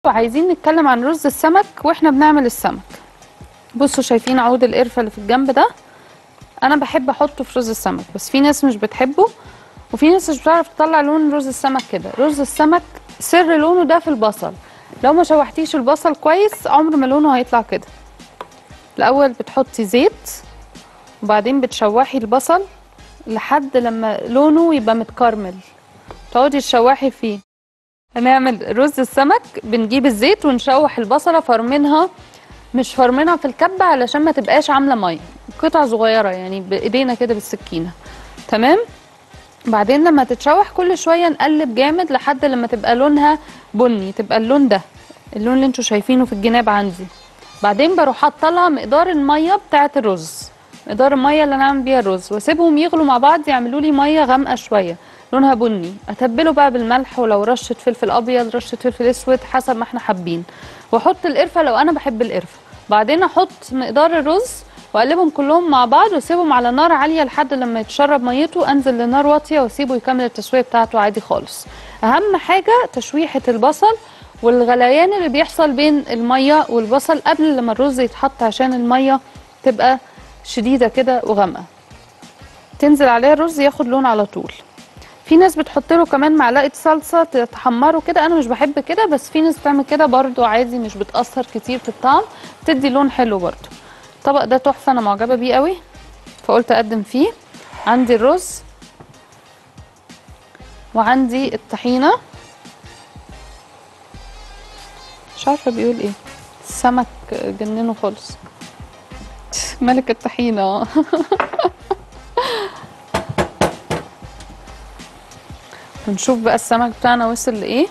وعايزين نتكلم عن رز السمك واحنا بنعمل السمك بصوا شايفين عود القرفه اللي في الجنب ده انا بحب احطه في رز السمك بس في ناس مش بتحبه وفي ناس مش بتعرف تطلع لون رز السمك كده رز السمك سر لونه ده في البصل لو ما شوحتيش البصل كويس عمر ما لونه هيطلع كده الاول بتحطي زيت وبعدين بتشوحي البصل لحد لما لونه يبقى متكرمل تقعدي تشوحي فيه هنعمل رز السمك بنجيب الزيت ونشوح البصله فرمينها مش فرمينها في الكبه علشان ما تبقاش عامله ميه قطع صغيره يعني بايدينا كده بالسكينه تمام بعدين لما تتشوح كل شويه نقلب جامد لحد لما تبقى لونها بني تبقى اللون ده اللون اللي انتوا شايفينه في الجناب عندي بعدين بروح حاطه لها مقدار الميه بتاعه الرز مقدار الميه اللي انا عامل بيها الرز واسيبهم يغلوا مع بعض يعملوا لي ميه غامقه شويه لونها بني اتبله بقى بالملح ولو رشه فلفل ابيض رشه فلفل اسود حسب ما احنا حابين واحط القرفه لو انا بحب القرفه بعدين احط مقدار الرز واقلبهم كلهم مع بعض واسيبهم على نار عاليه لحد لما يتشرب ميته انزل لنار واطيه واسيبه يكمل التسويه بتاعته عادي خالص اهم حاجه تشويحه البصل والغليان اللي بيحصل بين الميه والبصل قبل لما الرز يتحط عشان الميه تبقى شديده كده وغامقه تنزل عليها الرز ياخد لون على طول في ناس بتحط له كمان معلقه صلصه تحمره كده انا مش بحب كده بس في ناس بتعمل كده برضو عادي مش بتاثر كتير في الطعم بتدي لون حلو برضو الطبق ده تحفه انا معجبه بيه قوي فقلت اقدم فيه عندي الرز وعندي الطحينه مش عارفه بيقول ايه السمك جننه خالص ملك الطحينه ونشوف بقى السمك بتاعنا وصل لايه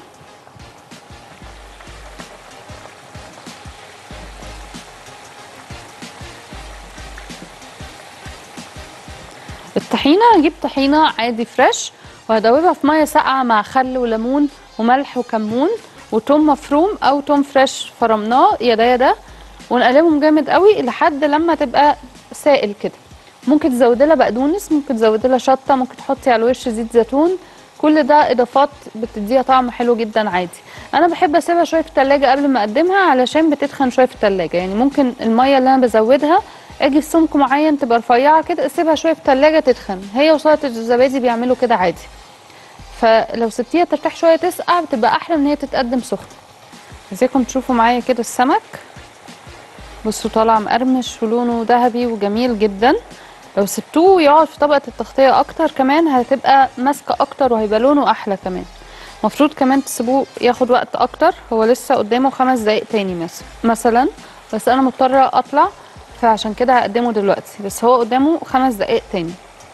الطحينه هجيب طحينه عادي فريش وهدوبها في ميه ساقعه مع خل وليمون وملح وكمون وتوم مفروم او توم فريش فرمناه يا ده يا ده ونقلبهم جامد قوي لحد لما تبقى سائل كده ممكن تزودي لها بقدونس ممكن تزودي لها شطه ممكن تحطي على الوش زيت زيتون كل ده اضافات بتديها طعم حلو جدا عادي انا بحب اسيبها شويه في التلاجة قبل ما اقدمها علشان بتتخن شويه في التلاجة يعني ممكن الميه اللي انا بزودها اجي في سمك معين تبقى رفيعه كده اسيبها شويه في التلاجة تتخن هي وسلطه الزبادي بيعملوا كده عادي فلو سبتيها ترتاح شويه تسقع بتبقى احلى من هي تتقدم سخنه عايزاكم تشوفوا معايا كده السمك بصوا طالع مقرمش ولونه ذهبي وجميل جدا لو سبتوه يقعد في طبقه التغطيه اكتر كمان هتبقى ماسكه اكتر وهيبقى لونه احلى كمان المفروض كمان تسيبوه ياخد وقت اكتر هو لسه قدامه خمس دقايق تاني مثلا مثلا بس انا مضطره اطلع فعشان كده هقدمه دلوقتي بس هو قدامه خمس دقايق تاني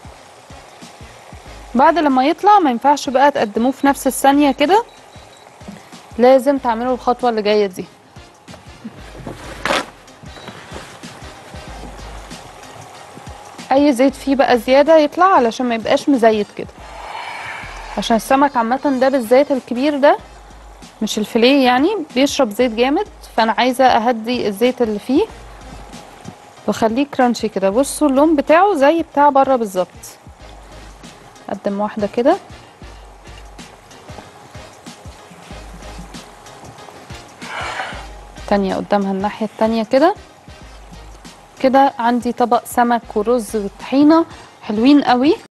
بعد لما يطلع ما ينفعش بقى تقدموه في نفس الثانيه كده لازم تعملوا الخطوه اللي جايه دي اي زيت فيه بقى زياده يطلع علشان ما يبقاش مزيت كده عشان السمك عامه ده بالذات الكبير ده مش الفيليه يعني بيشرب زيت جامد فانا عايزه اهدي الزيت اللي فيه واخليه كرانشي كده بصوا اللون بتاعه زي بتاع بره بالظبط اقدم واحده كده تانية قدامها الناحيه التانية كده كده عندي طبق سمك ورز وطحينه حلوين قوي